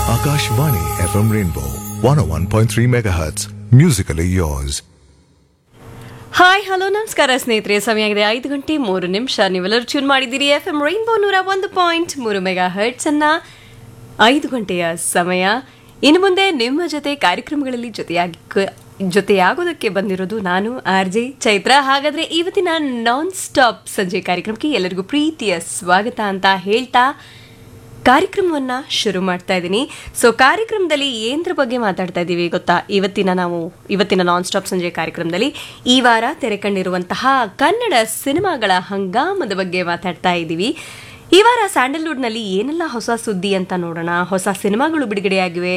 Akashvani FM Rainbow 101.3 MHz. Musically yours. Hi hello ನಮಸ್ಕಾರ ಸ್ನೇಹಿತರೆ ಸಮಯ ಆಗಿದೆ ಐದು ಗಂಟೆ ಮೂರು ನಿಮಿಷ ನೀವೆಲ್ಲರೂ ಟ್ಯೂನ್ ಮಾಡಿದ್ದೀರಿ ಎಫ್ ಎಂ ರೈನ್ಬೋ ನೂರ ಒಂದು ಪಾಯಿಂಟ್ ಮೂರು ಮೆಗಾ ಹರ್ಟ್ಸ್ ಅನ್ನ ಐದು ಗಂಟೆಯ ಸಮಯ ಇನ್ನು ಮುಂದೆ ನಿಮ್ಮ ಜೊತೆ ಕಾರ್ಯಕ್ರಮಗಳಲ್ಲಿ ಜೊತೆಯಾಗಿ ಜೊತೆಯಾಗೋದಕ್ಕೆ ಬಂದಿರೋದು ನಾನು ಆರ್ ಜೆ ಚೈತ್ರ ಹಾಗಾದ್ರೆ ಇವತ್ತಿನ ನಾನ್ ಸ್ಟಾಪ್ ಸಂಜೆ ಕಾರ್ಯಕ್ರಮಕ್ಕೆ ಎಲ್ಲರಿಗೂ ಪ್ರೀತಿಯ ಸ್ವಾಗತ ಅಂತ ಹೇಳ್ತಾ ಕಾರ್ಯಕ್ರಮವನ್ನ ಶುರು ಮಾಡ್ತಾ ಇದ್ದೀನಿ ಸೊ ಕಾರ್ಯಕ್ರಮದಲ್ಲಿ ಏನರ ಬಗ್ಗೆ ಮಾತಾಡ್ತಾ ಇದ್ದೀವಿ ಗೊತ್ತಾ ಇವತ್ತಿನ ನಾವು ಇವತ್ತಿನ ನಾನ್ ಸ್ಟಾಪ್ ಸಂಜೆ ಕಾರ್ಯಕ್ರಮದಲ್ಲಿ ಈ ವಾರ ತೆರೆ ಕಂಡಿರುವಂತಹ ಕನ್ನಡ ಸಿನಿಮಾಗಳ ಹಂಗಾಮದ ಬಗ್ಗೆ ಮಾತಾಡ್ತಾ ಇದ್ದೀವಿ ಈ ವಾರ ಸ್ಯಾಂಡಲ್ವುಡ್ನಲ್ಲಿ ಏನೆಲ್ಲ ಹೊಸ ಸುದ್ದಿ ಅಂತ ನೋಡೋಣ ಹೊಸ ಸಿನಿಮಾಗಳು ಬಿಡುಗಡೆಯಾಗಿವೆ